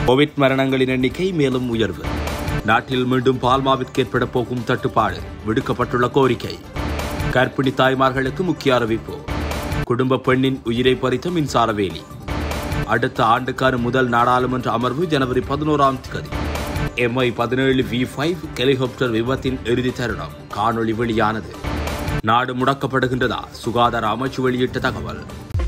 Covid மரணங்களின் எண்ணிக்கை மேலும் உயர்வு நாட்டில் மீண்டும் பால்மாவிற்கு ஏற்பட போகும் தட்டுப்பாடு விடுக்கப்பட்டுள்ள கோரிக்கை கர்ப்பிணி தாய்மார்களுக்கு முக்கிய அறிவிப்பு குடும்ப பெண்ணின் உயிரை பறித்த மின்சார வேலி அடுத்த ஆண்டுக்கான முதல் நாடாளுமன்ற அமர்வு ஜனவரி பதினோராம் தேதி எம்ஐ பதினேழு வி ஃபைவ் ஹெலிகாப்டர் விபத்தின் இறுதி தருணம் காணொளி வெளியானது நாடு முடக்கப்படுகின்றதா சுகாதார அமைச்சு வெளியிட்ட தகவல்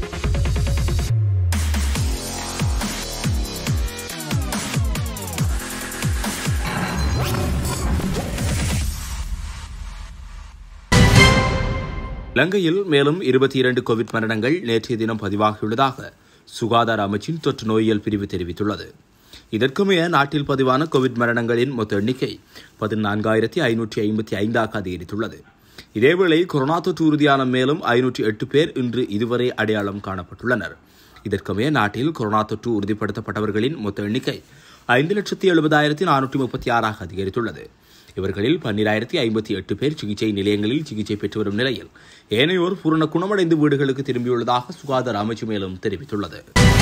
இலங்கையில் மேலும் இருபத்தி இரண்டு கோவிட் மரணங்கள் நேற்றைய தினம் பதிவாகியுள்ளதாக சுகாதார அமைச்சின் தொற்று நோயியல் பிரிவு தெரிவித்துள்ளது இதற்குமைய நாட்டில் பதிவான கோவிட் மரணங்களின் மொத்த எண்ணிக்கை பதினான்காயிரத்தி ஐநூற்றி ஐம்பத்தி ஐந்தாக அதிகரித்துள்ளது இதேவேளை கொரோனா தொற்று உறுதியான மேலும் ஐநூற்றி எட்டு பேர் இன்று இதுவரை அடையாளம் காணப்பட்டுள்ளனர் இதற்குமைய நாட்டில் கொரோனா தொற்று உறுதிப்படுத்தப்பட்டவர்களின் மொத்த எண்ணிக்கை ஐந்து லட்சத்தி எழுபதாயிரத்தி நானூற்றி முப்பத்தி ஆறாக அதிகரித்துள்ளது இவர்களில் பன்னிராயிரத்தி ஐம்பத்தி எட்டு பேர் சிகிச்சை நிலையங்களில் சிகிச்சை பெற்று வரும் நிலையில் ஏனையோர் பூரண குணமடைந்து வீடுகளுக்கு திரும்பியுள்ளதாக சுகாதார அமைச்சு மேலும் தெரிவித்துள்ளது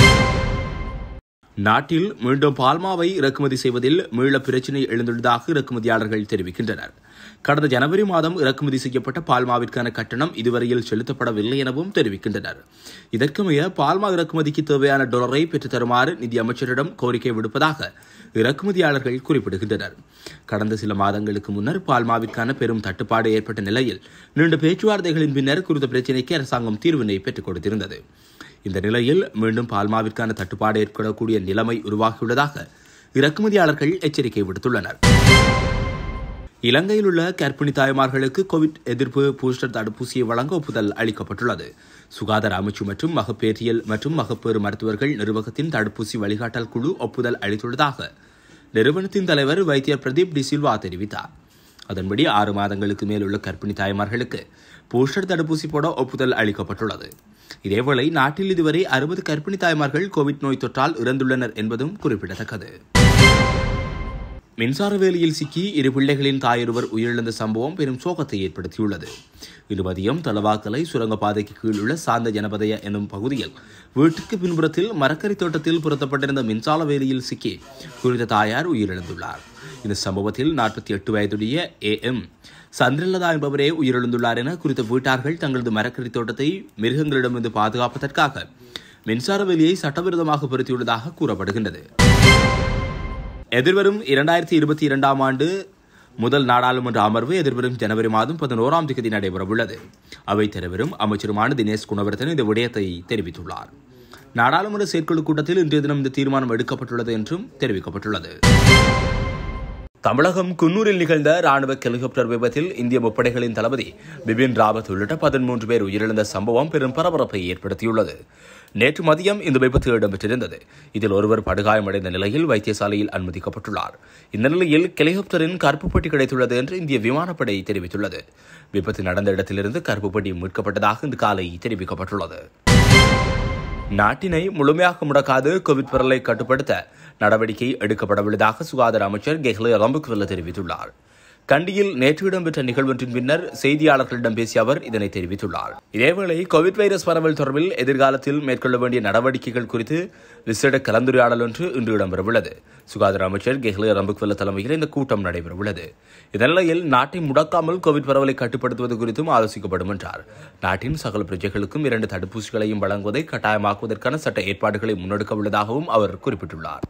நாட்டில் மீண்டும் பால்மாவை இறக்குமதி செய்வதில் மீள பிரச்சினை எழுந்துள்ளதாக இறக்குமதியாளர்கள் தெரிவிக்கின்றனர் கடந்த ஜனவரி மாதம் இறக்குமதி செய்யப்பட்ட பால்மாவிற்கான கட்டணம் இதுவரையில் செலுத்தப்படவில்லை எனவும் தெரிவிக்கின்றனர் இதற்குமைய பால்மா இறக்குமதிக்கு தேவையான டொலரை பெற்றுத் தருமாறு நிதி அமைச்சரிடம் கோரிக்கை விடுப்பதாக இறக்குமதியாளர்கள் குறிப்பிடுகின்றனர் கடந்த சில மாதங்களுக்கு முன்னர் பால்மாவிற்கான பெரும் தட்டுப்பாடு ஏற்பட்ட நிலையில் நீண்ட பேச்சுவார்த்தைகளின் பின்னர் குறித்த பிரச்சினைக்கு அரசாங்கம் தீர்வினை பெற்றுக் கொடுத்திருந்தது இந்த நிலையில் மீண்டும் பால்மாவிற்கான தட்டுப்பாடு ஏற்படக்கூடிய நிலைமை உருவாகியுள்ளதாக இறக்குமதியாளர்கள் எச்சரிக்கை விடுத்துள்ளனர் இலங்கையில் உள்ள கர்ப்பிணி தாய்மார்களுக்கு கோவிட் எதிர்ப்பு பூஸ்டர் தடுப்பூசியை வழங்க ஒப்புதல் அளிக்கப்பட்டுள்ளது சுகாதார அமைச்சு மற்றும் மகப்பேறியல் மற்றும் மகப்பேறு மருத்துவர்கள் நிர்வாகத்தின் தடுப்பூசி வழிகாட்டல் குழு ஒப்புதல் அளித்துள்ளதாக நிறுவனத்தின் தலைவர் வைத்தியர் பிரதீப் டி சில்வா தெரிவித்தார் அதன்படி ஆறு மாதங்களுக்கு மேல் உள்ள கர்ப்பிணி தாய்மார்களுக்கு பூஸ்டர் தடுப்பூசி போட ஒப்புதல் அளிக்கப்பட்டுள்ளது இதேவேளை நாட்டில் இதுவரை அறுபது கர்ப்பிணி தாய்மார்கள் கோவிட் நோய் தொற்றால் இறந்துள்ளனர் என்பதும் குறிப்பிடத்தக்கது மின்சார வேலியில் சிக்கி இரு பிள்ளைகளின் தாயொருவர் உயிரிழந்த சம்பவம் பெரும் சோகத்தை ஏற்படுத்தியுள்ளது இன்று மதியம் தலவாக்கலை சுரங்கப்பாதைக்கு கீழ் உள்ள சாந்த ஜனபதய எனும் பகுதியில் வீட்டுக்கு பின்புறத்தில் மரக்கறி தோட்டத்தில் புறத்தப்பட்டிருந்த மின்சார வேலியில் சிக்கி குறித்த தாயார் உயிரிழந்துள்ளார் இந்த சம்பவத்தில் நாற்பத்தி எட்டு வயதுடைய ஏ எம் சந்திரலதா என்பவரே உயிரிழந்துள்ளார் என குறித்த வீட்டார்கள் தங்களது மரக்கறி தோட்டத்தை மிருகங்களிடமிருந்து பாதுகாப்பதற்காக மின்சார வேலியை சட்டவிரோதமாக பொருத்தியுள்ளதாக கூறப்படுகின்றது எதிர்வரும் இரண்டாயிரத்தி இருபத்தி இரண்டாம் ஆண்டு முதல் நாடாளுமன்ற அமர்வு எதிர்வரும் ஜனவரி மாதம் பதினோராம் தேதி நடைபெறவுள்ளது அவைத் தலைவரும் அமைச்சருமான தினேஷ் குணவர்த்தன் இந்த விடயத்தை தெரிவித்துள்ளார் நாடாளுமன்ற செயற்குழு கூட்டத்தில் இன்றைய தினம் இந்த தீர்மானம் எடுக்கப்பட்டுள்ளது என்றும் தெரிவிக்கப்பட்டுள்ளது தமிழகம் குன்னூரில் நிகழ்ந்த ராணுவ ஹெலிகாப்டர் விபத்தில் இந்திய முப்படைகளின் தளபதி பிபின் ராவத் உள்ளிட்ட பதிமூன்று பேர் உயிரிழந்த சம்பவம் பெரும் பரபரப்பை ஏற்படுத்தியுள்ளது நேற்று மதியம் இந்த விபத்து இடம்பெற்றிருந்தது இதில் ஒருவர் படுகாயமடைந்த நிலையில் வைத்தியசாலையில் அனுமதிக்கப்பட்டுள்ளார் இந்த நிலையில் ஹெலிகாப்டரின் கருப்பு பெட்டி கிடைத்துள்ளது என்று இந்திய விமானப்படை தெரிவித்துள்ளது விபத்து நடந்த இடத்திலிருந்து கருப்பு பெட்டி மீட்கப்பட்டதாக இன்று காலை தெரிவிக்கப்பட்டுள்ளது நாட்டினை முழுமையாக முடக்காது கோவிட் பரவலை கட்டுப்படுத்த நடவடிக்கை எடுக்கப்படவுள்ளதாக சுகாதார அமைச்சர் கெஹ்லே ரம்புக்வெல்ல தெரிவித்துள்ளார் கண்டியில் நேற்று இடம்பெற்ற நிகழ்வொன்றின் பின்னர் செய்தியாளர்களிடம் பேசிய அவர் இதனை தெரிவித்துள்ளார் இதேவேளை கோவிட் வைரஸ் பரவல் தொடர்பில் எதிர்காலத்தில் மேற்கொள்ள வேண்டிய நடவடிக்கைகள் குறித்து விசேட கலந்துரையாடல் ஒன்று இன்று இடம்பெறவுள்ளது சுகாதார அமைச்சர் கெஹ்லே ரம்புக்வெல்ல தலைமையில் இந்த கூட்டம் நடைபெறவுள்ளது இதனிலையில் நாட்டை முடக்காமல் கோவிட் பரவலை கட்டுப்படுத்துவது குறித்தும் ஆலோசிக்கப்படும் என்றார் நாட்டின் சகல பிரஜைகளுக்கும் இரண்டு தடுப்பூசிகளையும் வழங்குவதை கட்டாயமாக்குவதற்கான சட்ட ஏற்பாடுகளை முன்னெடுக்க உள்ளதாகவும் அவர் குறிப்பிட்டுள்ளார்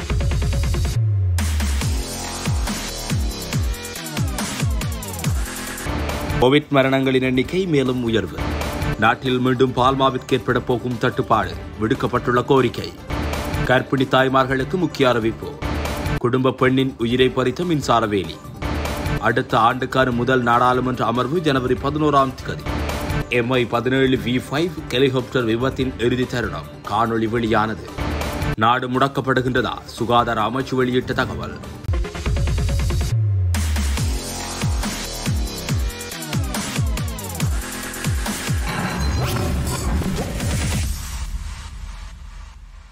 கோவிட் மரணங்களின் எண்ணிக்கை மேலும் உயர்வு நாட்டில் மீண்டும் பால்மாவிற்கு ஏற்பட போகும் தட்டுப்பாடு விடுக்கப்பட்டுள்ள கோரிக்கை கர்ப்பிணி தாய்மார்களுக்கு முக்கிய அறிவிப்பு குடும்ப பெண்ணின் உயிரை பறித்த மின்சார வேலி அடுத்த ஆண்டுக்கான முதல் நாடாளுமன்ற அமர்வு ஜனவரி பதினோராம் தேதி எம்ஐ பதினேழு வி ஃபைவ் ஹெலிகாப்டர் விபத்தின் இறுதி தருணம் காணொளி வெளியானது நாடு முடக்கப்படுகின்றதா சுகாதார அமைச்சு வெளியிட்ட தகவல்